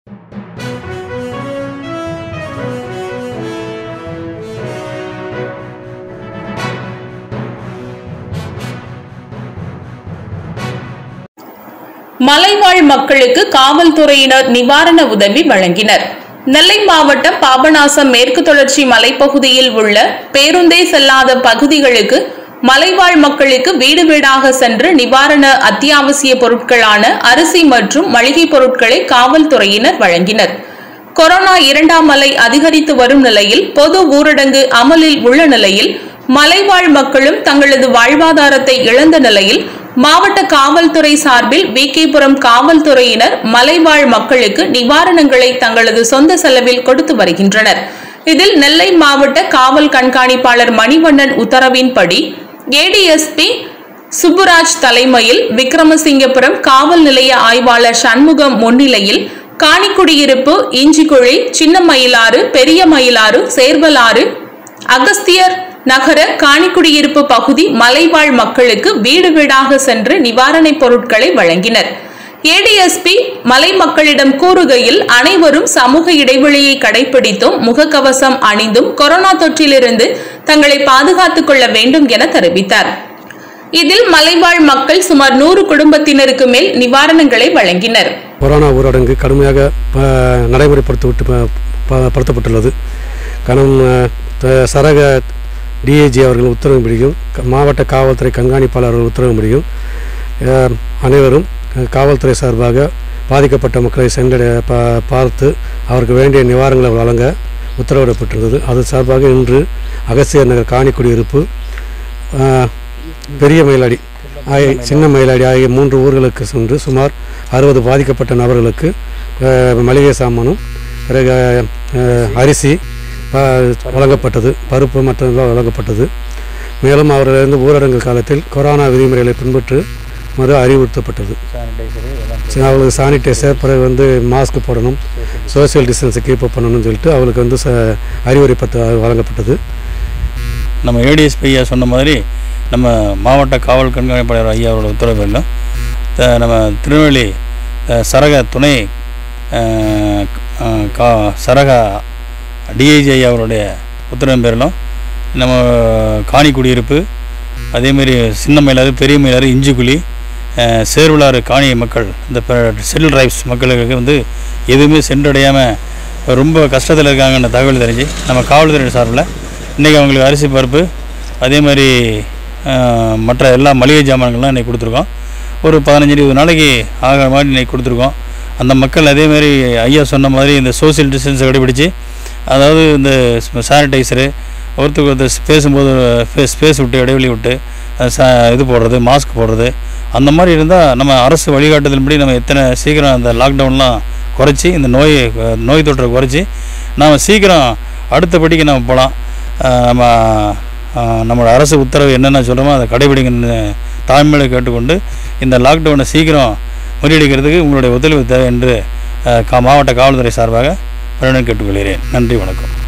மலைவாழ் மக்களுக்கு காவல்துறையினர் நிவாரண உதவி வழங்கினர் நெல்லை மாவட்டம் பாபநாசம் மேற்கு தொடர்ச்சி மலைப்பகுதியில் உள்ள பேருந்தே செல்லாத பகுதிகளுக்கு மலைவாழ் மக்களுக்கு வீடு வீடாக சென்று நிவாரண அத்தியாவசிய பொருட்களான அரிசி மற்றும் மளிகை பொருட்களை காவல்துறையினர் வழங்கினர் கொரோனா இரண்டாம் அலை அதிகரித்து வரும் நிலையில் பொது ஊரடங்கு அமலில் உள்ள நிலையில் மலைவாழ் மக்களும் தங்களது வாழ்வாதாரத்தை இழந்த நிலையில் மாவட்ட காவல்துறை சார்பில் விகேபுரம் காவல்துறையினர் மலைவாழ் மக்களுக்கு நிவாரணங்களை தங்களது சொந்த செலவில் கொடுத்து வருகின்றனர் இதில் நெல்லை மாவட்ட காவல் கண்காணிப்பாளர் மணிவண்ணன் உத்தரவின்படி ஏடிஎஸ்பி சுப்புராஜ் தலைமையில் விக்ரமசிங்கபுரம் காவல் நிலைய ஆய்வாளர் சண்முகம் முன்னிலையில் காணிக்குடியிருப்பு இஞ்சிக்குழி சின்ன மயிலாறு பெரிய மயிலாறு சேர்வலாறு அகஸ்தியர் நகர காணிக்குடியிருப்பு பகுதி மலைவாழ் மக்களுக்கு வீடு வீடாக சென்று நிவாரணப் பொருட்களை வழங்கினர் ஏடிஎஸ்பி மலை மக்களிடம் கூறுகையில் அனைவரும் சமூக இடைவெளியை கடைபிடித்தும் முகக்கவசம் அணிந்தும் கொரோனா தொற்றிலிருந்து தங்களை பாதுகாத்துக் கொள்ள வேண்டும் என தெரிவித்தார் இதில் மலைவாழ் மக்கள் சுமார் நூறு குடும்பத்தினருக்கு மேல் நிவாரணங்களை வழங்கினர் கொரோனா ஊரடங்கு கடுமையாக ப- நடைமுறைப்படுத்தப்பட்டு ப- ப- படுத்தப்பட்டுள்ளது கனம் அஹ், த- சரக டிஏஜி அவர்கள் உத்தரவின்படியும் க- மாவட்ட காவல்துறை கண்காணிப்பாளர் அவர்கள் உத்தரவின்படியும் அஹ், அனைவரும் அஹ், காவல்துறை சார்பாக பாதிக்கப்பட்ட மக்களை சென்றடைய பா பார்த்து அவருக்கு வேண்டிய நிவாரணங்களை வழங்க உத்தரவிடப்பட்டிருந்தது அது சார்பாக இன்று அகஸ்தியர் நகர் காணிக்குடியிருப்பு அஹ், பெரிய மயிலாடி ஆகிய சின்ன மயிலாடி ஆகிய மூன்று ஊர்களுக்கு சென்று சுமார் அறுபது பாதிக்கப்பட்ட நபர்களுக்கு அஹ், மளிகை சாமானும் பிறகு அஹ், அரிசி ப- வழங்கப்பட்டது பருப்பு மற்றெல்லாம் வழங்கப்பட்டது மேலும் அவர்களிருந்து ஊரடங்கு காலத்தில் கொரோனா விதிமுறைகளை பின்பற்று மறு அறிவுறுத்தப்பட்டது சரி, அவங்களுக்கு சானிடைசர் பிறகு வந்து மாஸ்க் போடணும் சோஷியல் டிஸ்டன்ஸை கீப் அப் பண்ணணும்னு சொல்லிட்டு அவங்களுக்கு வந்து ச அறிவுரை பத்து வழங்கப்பட்டது நம்ம ஏடிஎஸ்பி ஐயா சொன்ன மாதிரி நம்ம மாவட்ட காவல் கண்காணிப்பாளர் ஐயா அவரோட உத்தரவு பேரிலும் த- நம்ம திருநெல்வேலி அஹ், சரக துணை அஹ், அஹ், கா சரக டிஐஜி ஐயா அவருடைய உத்தரவின் பேரிலும் நம்ம காணி குடியிருப்பு அதேமாரி சின்ன மயிலாறு பெரிய மயிலாறு இஞ்சிக்குழி அஹ், சேர்வலாறு காணி மக்கள் இந்த செட்டில் ரைப்ஸ் மக்களுக்கு வந்து எதுவுமே சென்றடையாமல் ரொம்ப கஷ்டத்தில் இருக்காங்கன்ற தகவல் தெரிஞ்சு நம்ம காவல்துறை சார்பில் இன்றைக்கி அவங்களுக்கு அரிசி பருப்பு அதே மாதிரி அஹ், மற்ற எல்லா மளிகை ஜாமான்கள்லாம் இன்றைக்கி கொடுத்துருக்கோம் ஒரு பதினஞ்சு இருபது நாளைக்கு ஆகிற மாதிரி இன்றைக்கி கொடுத்துருக்கோம் அந்த மக்கள் அதே மாதிரி ஐயா சொன்ன மாதிரி இந்த சோஷியல் டிஸ்டன்ஸை கடைபிடிச்சு அதாவது இந்த சானிடைசரு ஒருத்தருக்கு ஒருத்தர் பேசும்போது ஃபேஸ் ஸ்பேஸ் விட்டு இடைவெளி விட்டு அஹ், ச இது போடுறது மாஸ்க் போடுறது அந்த மாதிரி இருந்தால் நம்ம அரசு வழிகாட்டுதலின்படி நம்ம எத்தனை சீக்கிரம் அந்த லாக்டவுன்லாம் குறைச்சி இந்த நோயை அஹ், நோய் தொற்றை குறைச்சி நாம் சீக்கிரம் அடுத்தபடிக்கு நம்ம போகலாம் நம்ம அஹ், நம்மளோட அரசு உத்தரவு என்னென்ன சொல்கிறோமோ அதை கடைபிடிங்கன்னு தாழ்மையில கேட்டுக்கொண்டு இந்த லாக்டவுனை சீக்கிரம் முறியடிக்கிறதுக்கு உங்களுடைய ஒத்துழைப்பு தேவை என்று அஹ், கா- மாவட்ட காவல்துறை சார்பாக பணியுடன் கேட்டுக்கொள்கிறேன் நன்றி வணக்கம்